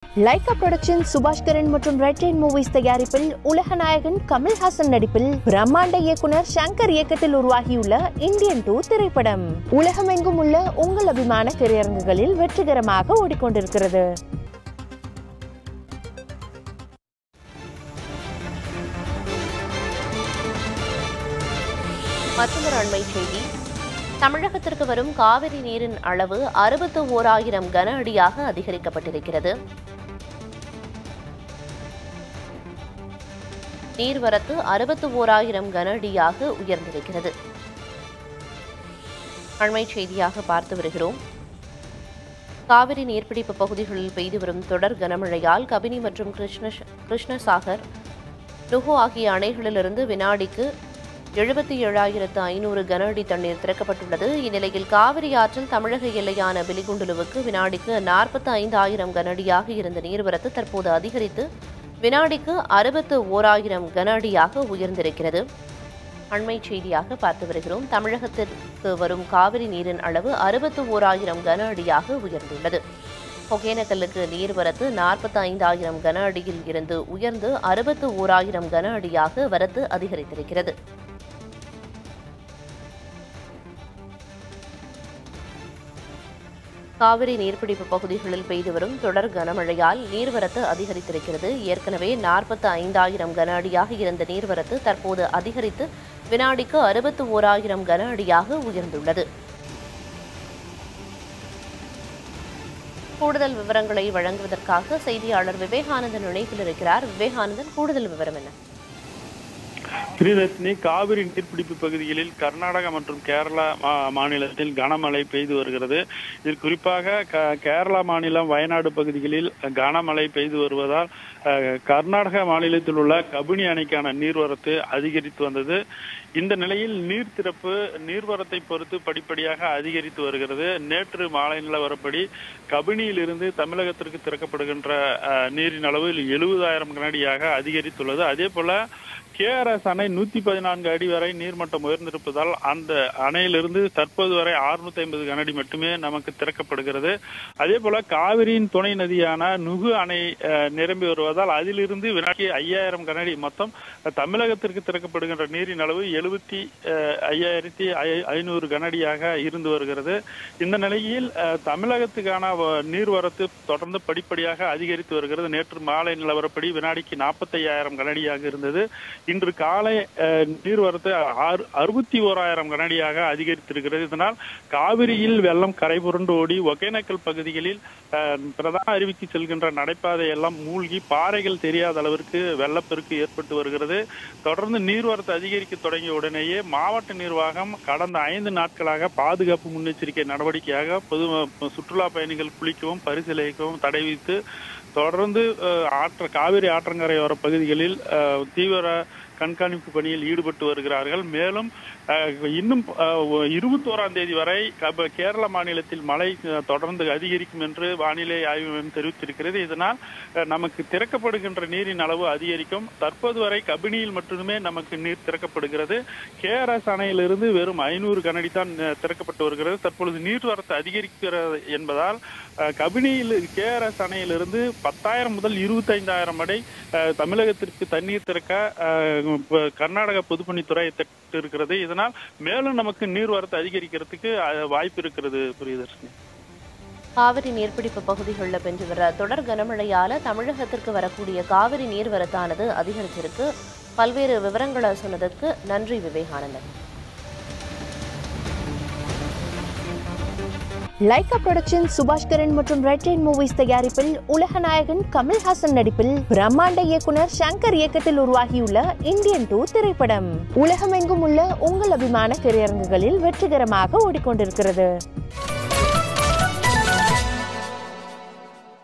Lyca production Subaskaran மற்றும் red rain movies தயாரிப்பில் உலகநாயகன் கமல்ஹாசன் நடிப்பில் பிரம்மாண்ட இயக்குனர் சங்கர் இயக்கத்தில் உருவாகியுள்ள இந்தியன் டூ திரைப்படம் உலகமெங்கும் உள்ள உங்கள் அபிமான திரையரங்குகளில் வெற்றிகரமாக ஓடிக்கொண்டிருக்கிறது மற்றொரு அண்மை செய்தி தமிழகத்திற்கு வரும் காவிரி நீரின் அளவு அறுபத்து ஓராயிரம் கன அடியாக அதிகரிக்கப்பட்டிருக்கிறது நீர்வரத்து அறுபத்து ஓராயிரம் கன அடியாக உயர்ந்திருக்கிறது அண்மை செய்தியாக பார்த்து வருகிறோம் காவிரி நீர்பிடிப்பு பகுதிகளில் பெய்து வரும் தொடர் கனமழையால் கபினி மற்றும் கிருஷ்ண கிருஷ்ணசாகர் நுகு ஆகிய அணைகளிலிருந்து வினாடிக்கு எழுபத்தி ஏழாயிரத்து ஐநூறு கன அடி தண்ணீர் திறக்கப்பட்டுள்ளது இந்நிலையில் காவிரி ஆற்றில் தமிழக எல்லையான பிலிகுண்டுலுவுக்கு வினாடிக்கு நாற்பத்தி ஐந்தாயிரம் கன அடியாக இருந்த நீர்வரத்து தற்போது அதிகரித்து வினாடிக்கு அறுபத்து ஓராயிரம் கன அடியாக உயர்ந்திருக்கிறது அண்மை செய்தியாக பார்த்து வருகிறோம் தமிழகத்திற்கு வரும் காவிரி நீரின் அளவு அறுபத்து ஓராயிரம் கன அடியாக உயர்ந்துள்ளது ஒகேனக்கல்லுக்கு நீர்வரத்து நாற்பத்தி ஐந்தாயிரம் கன அடியில் இருந்து உயர்ந்து அறுபத்து ஓராயிரம் கன அடியாக வரத்து அதிகரித்திருக்கிறது காவிரி நீர்பிடிப்பு பகுதிகளில் பெய்து வரும் தொடர் கனமழையால் நீர்வரத்து அதிகரித்திருக்கிறது ஏற்கனவே நாற்பத்து ஐந்தாயிரம் கன அடியாக இருந்த நீர்வரத்து தற்போது அதிகரித்து வினாடிக்கு அறுபத்து ஓராயிரம் கன அடியாக உயர்ந்துள்ளது கூடுதல் விவரங்களை வழங்குவதற்காக செய்தியாளர் விவேகானந்தன் இணைப்பில் இருக்கிறார் விவேகானந்தன் கூடுதல் விவரம் என்ன ஸ்ரீரத்னி காவிரி நீர்பிடிப்பு பகுதிகளில் கர்நாடகா மற்றும் கேரளா மா- மாநிலத்தில் கனமழை பெய்து வருகிறது இதில் குறிப்பாக க- கேரளா மாநிலம் வயநாடு பகுதிகளில் கனமழை பெய்து வருவதால் அஹ், கர்நாடகா மாநிலத்தில் உள்ள கபினி அணைக்கான நீர்வரத்து அதிகரித்து வந்தது இந்த நிலையில் நீர் திறப்பு நீர்வரத்தை பொறுத்து படிப்படியாக அதிகரித்து வருகிறது நேற்று மாலை நிலவரப்படி கபினியிலிருந்து தமிழகத்திற்கு திறக்கப்படுகின்ற அஹ், நீரின் அளவு எழுபதாயிரம் கனடியாக அதிகரித்துள்ளது அதே போல கேஆர்எஸ் அணை நூத்தி பதினான்கு அடி வரை நீர்மட்டம் உயர்ந்திருப்பதால் அந்த அணையிலிருந்து தற்போது வரை 650 ஐம்பது கனஅடி மட்டுமே நமக்கு திறக்கப்படுகிறது அதே போல காவிரியின் துணை நதியான நுகு அணை அஹ், நிரம்பி வருவதால் அதிலிருந்து வினாடி ஐயாயிரம் கனஅடி மொத்தம் தமிழகத்திற்கு திறக்கப்படுகின்ற நீரின் அளவு எழுபத்தி ஐயாயிரத்தி ஐநூறு கனஅடியாக இருந்து வருகிறது இந்த நிலையில் அஹ், தமிழகத்துக்கான வ- நீர்வரத்து தொடர்ந்து படிப்படியாக அதிகரித்து வருகிறது நேற்று மாலை நிலவரப்படி வினாடிக்கு நாற்பத்தி ஐயாயிரம் கனஅடியாக இருந்தது இன்று காலை அஹ், நீர்வரத்து ஆறு அறுபத்தி ஓராயிரம் கனஅடியாக அதிகரித்திருக்கிறது இதனால் காவிரியில் வெள்ளம் கரை புரண்டு ஓடி ஒகேனக்கல் பகுதிகளில் அஹ், பிரதான அருவிக்கு செல்கின்ற நடைபாதை எல்லாம் மூழ்கி பாறைகள் தெரியாத அளவிற்கு வெள்ளப்பெருக்கு ஏற்பட்டு வருகிறது தொடர்ந்து நீர்வரத்து அதிகரிக்க தொடங்கிய உடனேயே மாவட்ட நிர்வாகம் கடந்த ஐந்து நாட்களாக பாதுகாப்பு முன்னெச்சரிக்கை நடவடிக்கையாக பொது சுற்றுலா பயணிகள் குளிக்கவும் பரிசீலிக்கவும் தடை விதித்து தொடர்ந்து அஹ், ஆற்ற காவிரி ஆற்றங்கரையோர பகுதிகளில் அஹ், தீவிர கண்காணிப்பு பணியில் ஈடுபட்டு வருகிறார்கள் மேலும் அஹ், இன்னும் இருபத்தோராம் தேதி வரை கப- கேரள மாநிலத்தில் மழை அஹ், தொடர்ந்து அதிகரிக்கும் என்று வானிலை ஆய்வு மையம் தெரிவித்திருக்கிறது இதனால் அஹ், நமக்கு திறக்கப்படுகின்ற நீரின் அளவு அதிகரிக்கும் தற்போது வரை கபினியில் மட்டுமே நமக்கு நீர் திறக்கப்படுகிறது கேஆர்எஸ் அணையிலிருந்து வெறும் ஐநூறு கனடி தான் அஹ், திறக்கப்பட்டு வருகிறது தற்பொழுது நீர்வரத்து அதிகரிக்கிறது என்பதால் அஹ், கபினியில் கேஆர்எஸ் அணையிலிருந்து பத்தாயிரம் முதல் இருபத்தைந்தாயிரம் வரை அஹ், தமிழகத்திற்கு தண்ணீர் திறக்க அஹ், ப- கர்நாடக பொதுப்பணித்துறை திட்டு இருக்கிறது இதனால் மேலும் நமக்கு நீர்வரத்து அதிகரிக்கிறதுக்கு அஹ், வாய்ப்பு இருக்கிறது பிரியதர்ஷினி காவிரி நீர்பிடிப்பு பகுதிகளில் பெஞ்சு வர தொடர் கனமழையால தமிழகத்திற்கு வரக்கூடிய காவிரி நீர்வரத்தானது அதிகரிச்சிருக்கு பல்வேறு விவரங்களை சொன்னதற்கு நன்றி விவேகானந்தன் லைகா புரொடக்ஷன் சுபாஷ்கரன் மற்றும் ரெட் ரெயின் மூவிஸ் தயாரிப்பில் உலகநாயகன் கமல்ஹாசன் நடிப்பில் பிரம்மாண்ட இயக்குனர் சங்கர் இயக்கத்தில் உருவாகியுள்ள இந்தியன் டூ திரைப்படம் உலகமெங்கும் உள்ள உங்கள் அபிமான திரையரங்குகளில் வெற்றிகரமாக ஓடிக்கொண்டிருக்கிறது